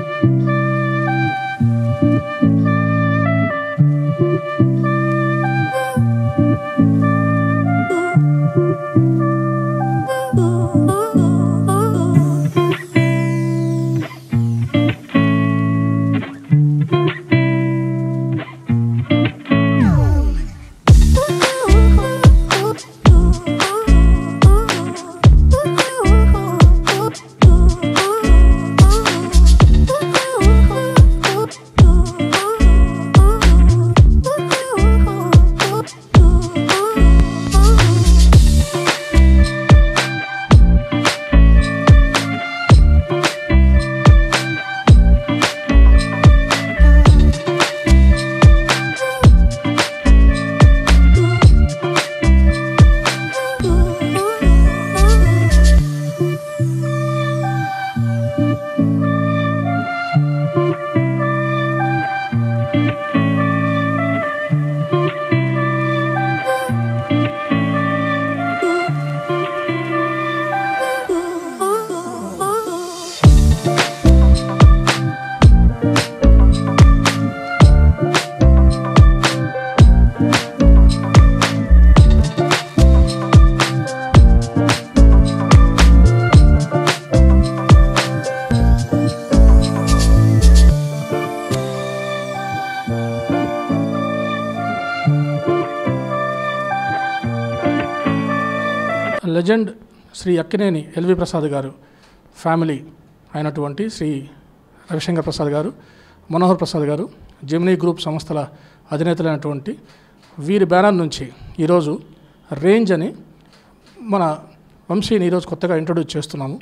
legend Shri Akkineni L V Prasad garu family అయినటువంటి శ్రీ రవిశంకర్ ప్రసాద్ గారు మనోహర్ ప్రసాద్ గారు జెమినీ గ్రూప్ సంస్థల అధినేతలైనటువంటి వీరి బ్యానర్ నుంచి ఈరోజు రేంజ్ అని మన వంశీని ఈరోజు కొత్తగా ఇంట్రొడ్యూస్ చేస్తున్నాము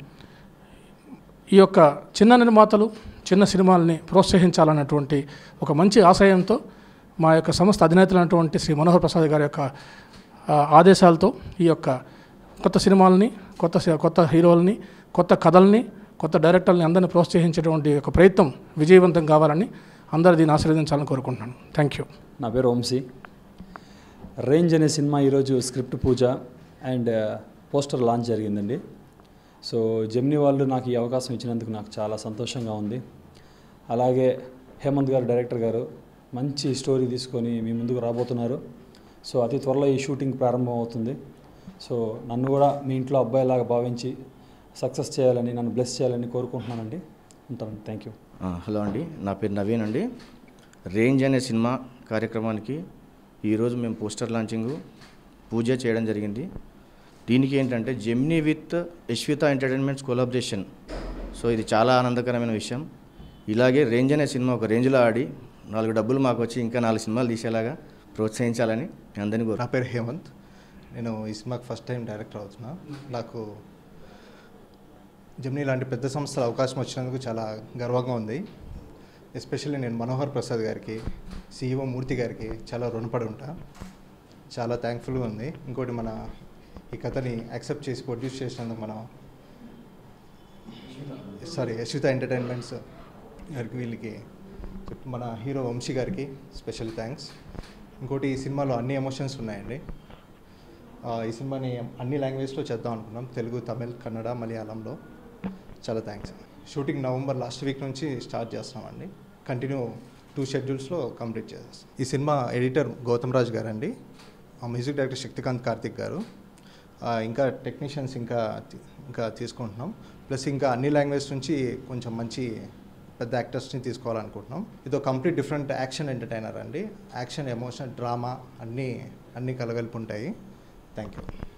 ఈ యొక్క చిన్న నిర్మాతలు చిన్న సినిమాల్ని ప్రోత్సహించాలన్నటువంటి ఒక మంచి ఆశయంతో మా యొక్క సంస్థ అధినేతలైనటువంటి శ్రీ మనోహర్ ప్రసాద్ గారి యొక్క ఆ, ఆదేశాలతో ఈ యొక్క కొత్త సినిమాలని కొత్త సి- కొత్త హీరోలని కొత్త కథల్ని కొత్త డైరెక్టర్ని అందరినీ ప్రోత్సహించేటువంటి ఒక ప్రయత్నం విజయవంతం కావాలని అందరూ దీన్ని ఆశీర్వదించాలని కోరుకుంటున్నాను థ్యాంక్ యూ నా పేరు వంశీ రేంజ్ అనే సినిమా ఈరోజు script pooja and poster launch జరిగిందండి సో జెమిని వాళ్ళు నాకు ఈ అవకాశం ఇచ్చినందుకు నాకు చాలా సంతోషంగా ఉంది అలాగే హేమంత్ గారు డైరెక్టర్ గారు మంచి స్టోరీ తీసుకొని మీ ముందుకు రాబోతున్నారు సో అతి త్వరలో ఈ షూటింగ్ ప్రారంభం అవుతుంది సో నన్ను కూడా మీ ఇంట్లో అబ్బాయిలాగా భావించి సక్సెస్ చేయాలని నన్ను బ్లెస్ చేయాలని కోరుకుంటున్నానండి ఉంటాను థ్యాంక్ యూ ఆ, హలో అండి నా పేరు నవీన్ అండి రేంజ్ అనే సినిమా కార్యక్రమానికి ఈరోజు మేము పోస్టర్ లాంచింగ్ పూజ చేయడం జరిగింది దీనికి ఏంటంటే Gemini with Yashwitha entertainments collaboration so ఇది చాలా ఆనందకరమైన విషయం ఇలాగే రేంజ్ అనే సినిమా ఒక రేంజ్లో ఆడి నాలుగు డబ్బులు మాకు వచ్చి ఇంకా నాలుగు సినిమాలు తీసేలాగా ప్రోత్సహించాలని మీ అందరినీ కోరు నా పేరు హేమంత్ నేను ఈ సినిమాకి ఫస్ట్ టైం డైరెక్టర్ అవుతున్నా నాకు జమ్నీ లాంటి పెద్ద సంస్థల అవకాశం వచ్చినందుకు చాలా గర్వంగా ఉంది ఎస్పెషల్లీ నేను మనోహర్ ప్రసాద్ గారికి సిఇఓ మూర్తి గారికి చాలా రుణపడి ఉంటా చాలా థ్యాంక్ఫుల్గా ఉంది ఇంకోటి మన ఈ కథని యాక్సెప్ట్ చేసి ప్రొడ్యూస్ చేసినందుకు మన సారీ యశ్విత ఎంటర్టైన్మెంట్స్ గారికి వీళ్ళకి మన హీరో వంశీ గారికి స్పెషల్ థ్యాంక్స్ ఇంకోటి ఈ సినిమాలో అన్ని ఎమోషన్స్ ఉన్నాయండి ఆ, ఈ సినిమాని అన్ని లాంగ్వేజ్లో చేద్దాం అనుకున్నాం తెలుగు తమిళ్ కన్నడ మలయాళంలో చాలా thanks shooting November last week నుంచి స్టార్ట్ చేస్తున్నామండి కంటిన్యూ టూ షెడ్యూల్స్లో కంప్లీట్ చేసేస్తాం ఈ సినిమా ఎడిటర్ గౌతమ్ రాజ్ గారు అండి ఆ మ్యూజిక్ డైరెక్టర్ శక్తికాంత్ కార్తిక్ గారు ఆ, ఇంకా టెక్నీషియన్స్ ఇంకా తీ- ఇంకా తీసుకుంటున్నాం ప్లస్ ఇంకా అన్ని లాంగ్వేజ్ నుంచి కొంచెం మంచి పెద్ద యాక్టర్స్ని తీసుకోవాలనుకుంటున్నాం ఇది ఒక కంప్లీట్ డిఫరెంట్ యాక్షన్ ఎంటర్టైనర్ అండి యాక్షన్ ఎమోషన్ డ్రామా అన్నీ అన్నీ కలగలిపి ఉంటాయి థ్యాంక్ యూ